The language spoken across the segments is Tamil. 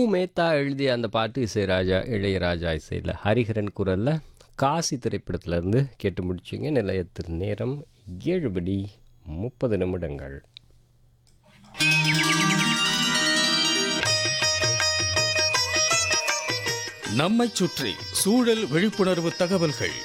மேத்தா எழுதிய அந்த பாட்டு இசைராஜா இளையராஜா இசையில் ஹரிஹரன் குரலில் காசி திரைப்படத்திலேருந்து கேட்டு முடிச்சிங்க நிலையத்தின் நேரம் ஏழு படி முப்பது நிமிடங்கள் நம்மைச் சுற்றி சூழல் விழிப்புணர்வு தகவல்கள்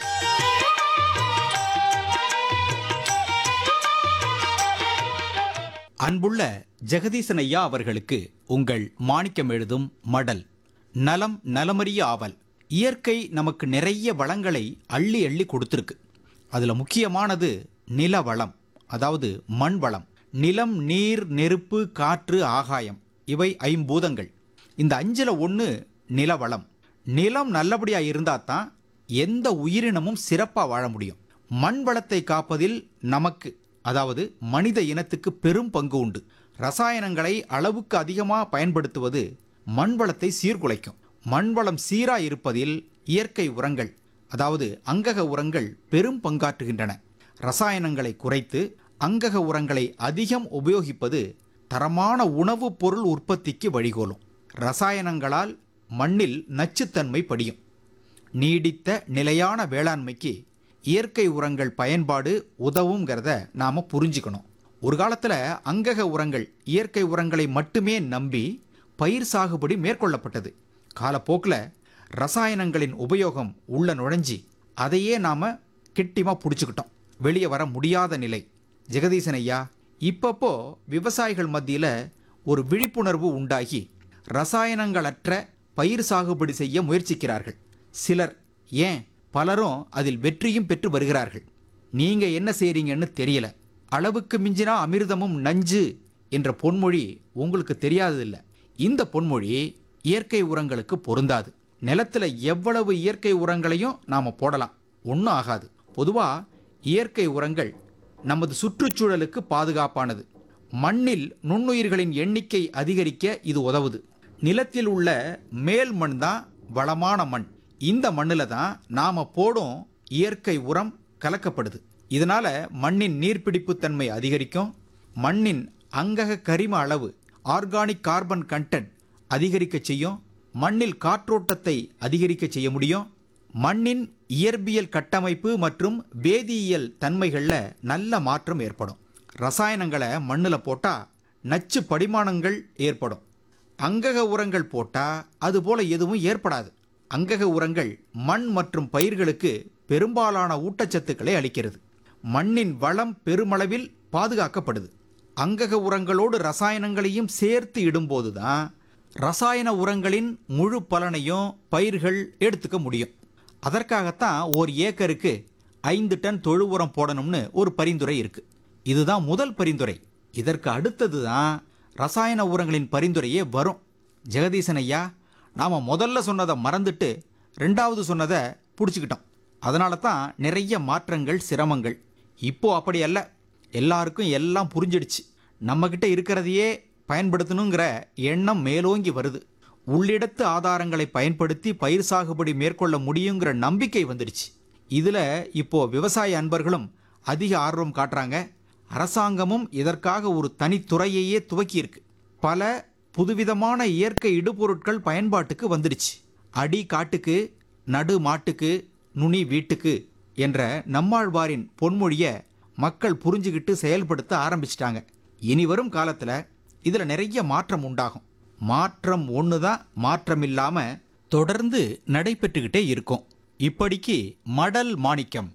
அன்புள்ள ஜெகதீசன் ஐயா அவர்களுக்கு உங்கள் மாணிக்கம் எழுதும் மடல் நலம் நலமறிய ஆவல் இயற்கை நமக்கு நிறைய வளங்களை அள்ளி அள்ளி கொடுத்துருக்கு அதுல முக்கியமானது நில வளம் அதாவது மண் வளம் நிலம் நீர் நெருப்பு காற்று ஆகாயம் இவை ஐம்பூதங்கள் இந்த அஞ்சுல ஒன்று நில வளம் நிலம் நல்லபடியா இருந்தா தான் எந்த உயிரினமும் சிறப்பா வாழ முடியும் மண் வளத்தை காப்பதில் நமக்கு அதாவது மனித இனத்துக்கு பெரும் பங்கு உண்டு ரசாயனங்களை அளவுக்கு அதிகமாக பயன்படுத்துவது மண் வளத்தை சீர்குலைக்கும் மண் வளம் சீரா இருப்பதில் இயற்கை உரங்கள் அதாவது அங்கக உரங்கள் பெரும் பங்காற்றுகின்றன ரசாயனங்களை குறைத்து அங்கக உரங்களை அதிகம் உபயோகிப்பது தரமான உணவுப் பொருள் உற்பத்திக்கு வழிகோலும் ரசாயனங்களால் மண்ணில் நச்சுத்தன்மை படியும் நீடித்த நிலையான வேளாண்மைக்கு இயற்கை உரங்கள் பயன்பாடு உதவுங்கிறத நாம புரிஞ்சுக்கணும் ஒரு காலத்துல அங்கக உரங்கள் இயற்கை உரங்களை மட்டுமே நம்பி பயிர் சாகுபடி மேற்கொள்ளப்பட்டது காலப்போக்கில் ரசாயனங்களின் உபயோகம் உள்ள நுழைஞ்சி அதையே நாம கிட்டிமா பிடிச்சிக்கிட்டோம் வெளியே வர முடியாத நிலை ஜெகதீசன் ஐயா இப்பப்போ விவசாயிகள் மத்தியில ஒரு விழிப்புணர்வு உண்டாகி ரசாயனங்களற்ற பயிர் சாகுபடி செய்ய முயற்சிக்கிறார்கள் சிலர் ஏன் பலரும் அதில் வெற்றியும் பெற்று வருகிறார்கள் நீங்க என்ன செய்றீங்கன்னு தெரியல அளவுக்கு மிஞ்சினா அமிர்தமும் நஞ்சு என்ற பொன்மொழி உங்களுக்கு தெரியாததில்ல இந்த பொன்மொழி இயற்கை உரங்களுக்கு பொருந்தாது நிலத்துல எவ்வளவு இயற்கை உரங்களையும் நாம போடலாம் ஒன்றும் ஆகாது பொதுவா இயற்கை உரங்கள் நமது சுற்றுச்சூழலுக்கு பாதுகாப்பானது மண்ணில் நுண்ணுயிர்களின் எண்ணிக்கை அதிகரிக்க இது உதவுது நிலத்தில் உள்ள மேல் மண் தான் வளமான மண் இந்த மண்ணில் தான் நாம போடும் இயற்கை உரம் கலக்கப்படுது இதனால மண்ணின் நீர்பிடிப்பு தன்மை அதிகரிக்கும் மண்ணின் அங்கக கரிம அளவு ஆர்கானிக் கார்பன் கண்டென்ட் அதிகரிக்க செய்யும் மண்ணில் காற்றோட்டத்தை அதிகரிக்க செய்ய முடியும் மண்ணின் இயற்பியல் கட்டமைப்பு மற்றும் வேதியியல் தன்மைகளில் நல்ல மாற்றம் ஏற்படும் ரசாயனங்களை மண்ணில் போட்டால் நச்சு படிமானங்கள் ஏற்படும் அங்கக உரங்கள் போட்டால் அதுபோல எதுவும் ஏற்படாது அங்கக உரங்கள் மண் மற்றும் பயிர்களுக்கு பெரும்பாலான ஊட்டச்சத்துக்களை அளிக்கிறது மண்ணின் வளம் பெருமளவில் பாதுகாக்கப்படுது அங்கக உரங்களோடு ரசாயனங்களையும் சேர்த்து இடும்போது தான் ரசாயன உரங்களின் முழு பலனையும் பயிர்கள் எடுத்துக்க முடியும் அதற்காகத்தான் ஒரு ஏக்கருக்கு ஐந்து டன் தொழு உரம் போடணும்னு ஒரு பரிந்துரை இருக்கு இதுதான் முதல் பரிந்துரை இதற்கு அடுத்தது தான் ரசாயன உரங்களின் பரிந்துரையே வரும் ஜெகதீசன் ஐயா நாம முதல்ல சொன்னதை மறந்துட்டு ரெண்டாவது சொன்னதை பிடிச்சிக்கிட்டோம் அதனால தான் நிறைய மாற்றங்கள் சிரமங்கள் இப்போ அப்படி அல்ல எல்லாருக்கும் எல்லாம் புரிஞ்சிடுச்சு நம்மக்கிட்ட இருக்கிறதையே பயன்படுத்தணுங்கிற எண்ணம் மேலோங்கி வருது உள்ளிடத்து ஆதாரங்களை பயன்படுத்தி பயிர் சாகுபடி மேற்கொள்ள முடியுங்கிற நம்பிக்கை வந்துடுச்சு இதில் இப்போ விவசாய அன்பர்களும் அதிக ஆர்வம் காட்டுறாங்க அரசாங்கமும் இதற்காக ஒரு தனித்துறையையே துவக்கியிருக்கு பல புதுவிதமான இயற்கை இடுபொருட்கள் பயன்பாட்டுக்கு வந்துடுச்சு அடி காட்டுக்கு நடு மாட்டுக்கு நுனி வீட்டுக்கு என்ற நம்மாழ்வாரின் பொன்மொழியை மக்கள் புரிஞ்சுக்கிட்டு செயல்படுத்த ஆரம்பிச்சிட்டாங்க இனி வரும் காலத்தில் இதில் நிறைய மாற்றம் உண்டாகும் மாற்றம் ஒன்று தான் மாற்றம் இல்லாமல் தொடர்ந்து நடைபெற்றுக்கிட்டே இருக்கும் இப்படிக்கு மடல் மாணிக்கம்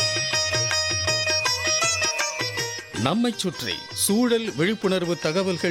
நம்மைச் சுற்றி சூழல் விழிப்புணர்வு தகவல்கள்